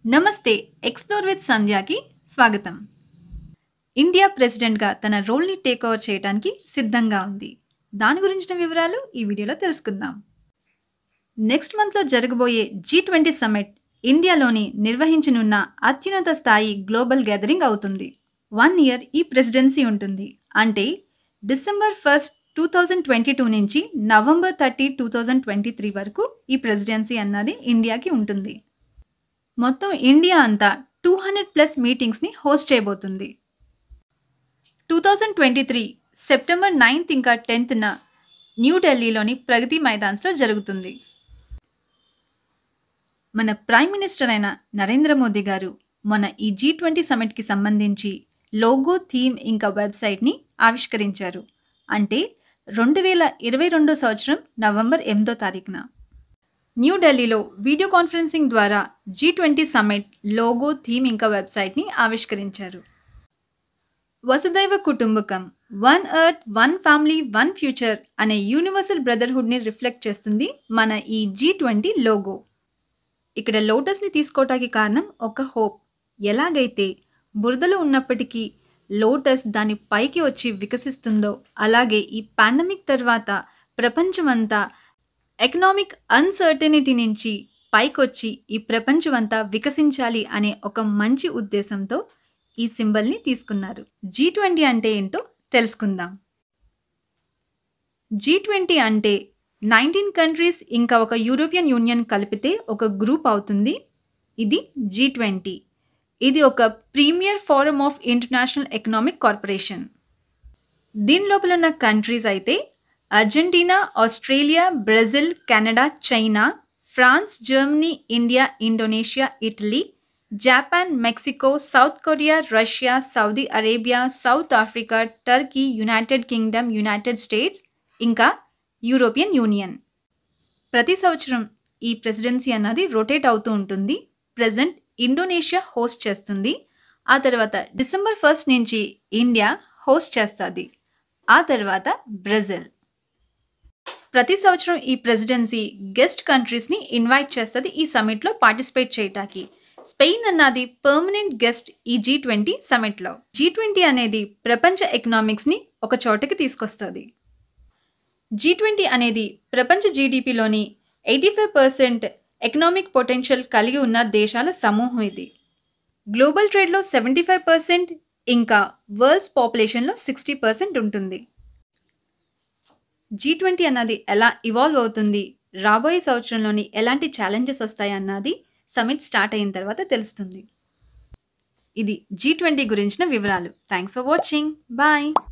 నమస్తే explore with సంధ్యాకి స్వాగతం India ప్రెసిడెంట్గా తన రోల్ని టేక్ ఓవర్ చేయడానికి సిద్ధంగా ఉంది దాని గురించిన వివరాలు ఈ వీడియోలో తెలుసుకుందాం నెక్స్ట్ మంత్లో జరగబోయే జీ ట్వంటీ సమ్మిట్ ఇండియాలోని నిర్వహించనున్న అత్యున్నత స్థాయి గ్లోబల్ గ్యాదరింగ్ అవుతుంది వన్ ఇయర్ ఈ ప్రెసిడెన్సీ ఉంటుంది అంటే December first two thousand twenty two నుంచి November thirty two thousand twenty three వరకు ఈ ప్రెసిడెన్సీ అన్నది ఇండియాకి ఉంటుంది మొత్తం ఇండియా అంతా టూ హండ్రెడ్ ప్లస్ మీటింగ్స్ని హోస్ట్ చేయబోతుంది two thousand twenty three September ninth ఇంకా టెన్త్న న్యూఢిల్లీలోని ప్రగతి మైదాన్స్లో జరుగుతుంది మన ప్రైమ్ మినిస్టర్ అయిన నరేంద్ర మోదీ గారు మన ఈ జీ ట్వంటీ సమిట్కి సంబంధించి లోగో థీమ్ ఇంకా వెబ్సైట్ని ఆవిష్కరించారు అంటే రెండు వేల ఇరవై రెండో సంవత్సరం నవంబర్ ఎనిమిదో తారీఖున న్యూఢిల్లీలో వీడియో కాన్ఫరెన్సింగ్ ద్వారా G twenty summit logo theme ఇంకా వెబ్సైట్ని ఆవిష్కరించారు వసుదైవ కుటుంబకం one earth one family one future అనే యూనివర్సల్ బ్రదర్హుడ్ని రిఫ్లెక్ట్ చేస్తుంది మన ఈ జీ ట్వంటీ లోగో ఇక్కడ లోటస్ని తీసుకోవటానికి కారణం ఒక హోప్ ఎలాగైతే బురదలో ఉన్నప్పటికీ లోటస్ దాని పైకి వచ్చి వికసిస్తుందో అలాగే ఈ పాండమిక్ తర్వాత ప్రపంచమంతా ఎకనామిక్ అన్సర్టనిటీ నుంచి పైకొచ్చి ఈ ప్రపంచమంతా వికసించాలి అనే ఒక మంచి ఉద్దేశంతో ఈ సింబల్ని తీసుకున్నారు జీ ట్వంటీ అంటే ఏంటో తెలుసుకుందాం జీ ట్వంటీ అంటే నైన్టీన్ కంట్రీస్ ఇంకా ఒక యూరోపియన్ యూనియన్ కలిపితే ఒక గ్రూప్ అవుతుంది ఇది జీ ట్వంటీ ఇది ఒక premier forum of international economic corporation దీని లోపల ఉన్న కంట్రీస్ అయితే Argentina Australia Brazil Canada China France Germany India Indonesia Italy Japan Mexico South Korea Russia Saudi Arabia South Africa Turkey United Kingdom United States ఇంకా European Union ప్రతి సంవత్సరం ఈ presidency అన్నది rotate అవుతూ ఉంటుంది ప్రజెంట్ ఇండోనేషియా హోస్ట్ చేస్తుంది ఆ తర్వాత డిసెంబర్ ఫస్ట్ నుంచి ఇండియా హోస్ట్ చేస్తుంది ఆ తర్వాత బ్రెజిల్ ప్రతి సంవత్సరం ఈ ప్రెసిడెన్సీ గెస్ట్ కంట్రీస్ని ఇన్వైట్ చేస్తుంది ఈ సమిట్లో పార్టిసిపేట్ చేయటానికి స్పెయిన్ అన్నది పర్మనెంట్ గెస్ట్ ఈ జీ ట్వంటీ సమిట్లో జీ ట్వంటీ అనేది ప్రపంచ ఎకనామిక్స్ని ఒక చోటకి తీసుకొస్తుంది జీ ట్వంటీ అనేది ప్రపంచ జీడిపిలోని eighty five percent economic potential కలిగి ఉన్న దేశాల సమూహం ఇది గ్లోబల్ ట్రేడ్లో సెవెంటీ ఫైవ్ పర్సెంట్ ఇంకా వరల్డ్స్ పాపులేషన్లో సిక్స్టీ పర్సెంట్ ఉంటుంది జీ ట్వంటీ అన్నది ఎలా ఇవాల్వ్ అవుతుంది రాబోయే సంవత్సరంలోని ఎలాంటి ఛాలెంజెస్ వస్తాయి అన్నది సమిట్ స్టార్ట్ అయిన తర్వాత తెలుస్తుంది ఇది జీ ట్వంటీ గురించిన వివరాలు థ్యాంక్స్ ఫర్ వాచింగ్ బాయ్